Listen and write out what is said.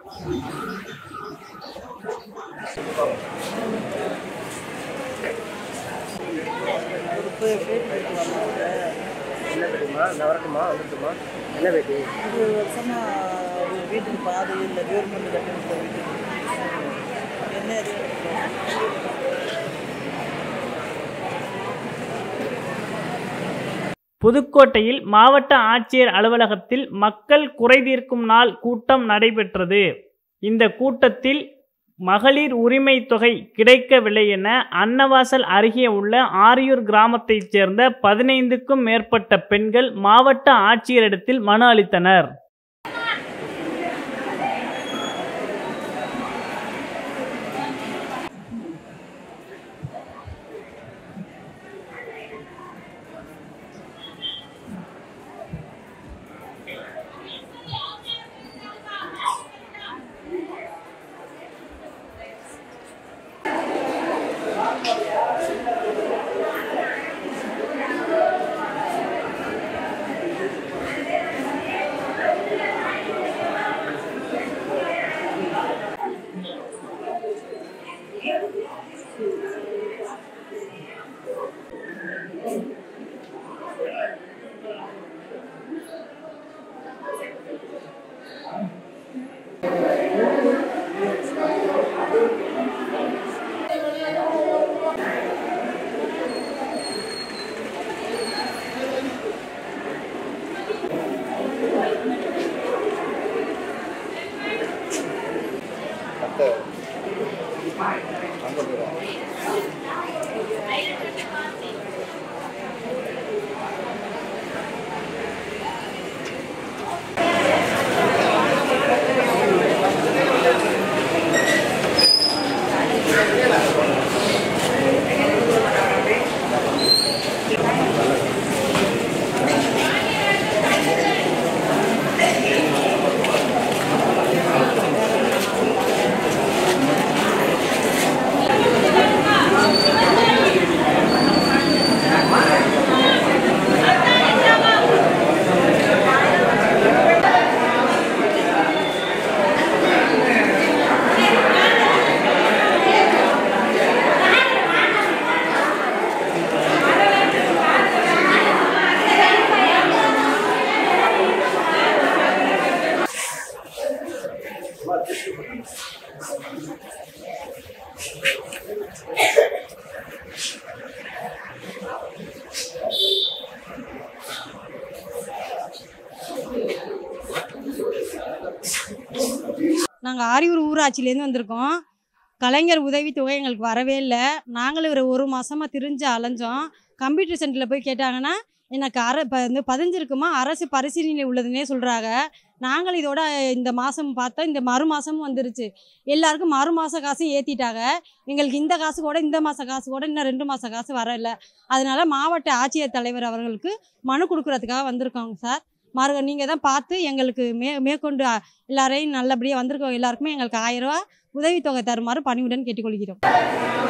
என்ன தெரியுமா நான் வரட்டுமா வந்துட்டுமா என்ன பேட்டி இருபது வருஷமா ஒரு வீட்டுக்கு பாதி இல்லை கவர்மெண்ட் கட்டி கொடுத்த வீட்டுக்கு என்ன இது புதுக்கோட்டையில் மாவட்ட ஆட்சியர் அலுவலகத்தில் மக்கள் குறைதீர்க்கும் நாள் கூட்டம் நடைபெற்றது இந்த கூட்டத்தில் மகளிர் உரிமை தொகை கிடைக்கவில்லை என அன்னவாசல் அருகே உள்ள ஆரியூர் கிராமத்தைச் சேர்ந்த பதினைந்துக்கும் மேற்பட்ட பெண்கள் மாவட்ட ஆட்சியரிடத்தில் மனு அளித்தனர் நாங்கள் ஆரியூர் ஊராட்சியிலேருந்து வந்திருக்கோம் கலைஞர் உதவித்தொகை எங்களுக்கு வரவே இல்லை நாங்களும் ஒரு ஒரு மாதமாக திரிஞ்சு அலைஞ்சோம் கம்ப்யூட்டர் சென்டரில் போய் கேட்டாங்கன்னா எனக்கு அர இப்போ வந்து பதிஞ்சிருக்குமா அரசு பரிசீலனை உள்ளதுன்னே சொல்கிறாங்க நாங்களும் இதோட இந்த மாதம் பார்த்தா இந்த மறு மாதமும் வந்துருச்சு எல்லாருக்கும் மறு மாத காசும் ஏற்றிட்டாங்க எங்களுக்கு இந்த காசு கூட இந்த மாத காசு கூட இன்னும் ரெண்டு மாத காசு வரல அதனால மாவட்ட ஆட்சியர் தலைவர் அவர்களுக்கு மனு கொடுக்கறதுக்காக வந்திருக்கோங்க சார் மறு நீங்கள் தான் பார்த்து எங்களுக்கு மே மேற்கொண்டு அ, எல்லாரையும் நல்லபடியாக வந்திருக்கோம் எல்லாருக்குமே எங்களுக்கு ஆயிரம் ரூபா உதவித்தொகை தருமாறு பணிவுடன் கேட்டுக்கொள்கிறோம்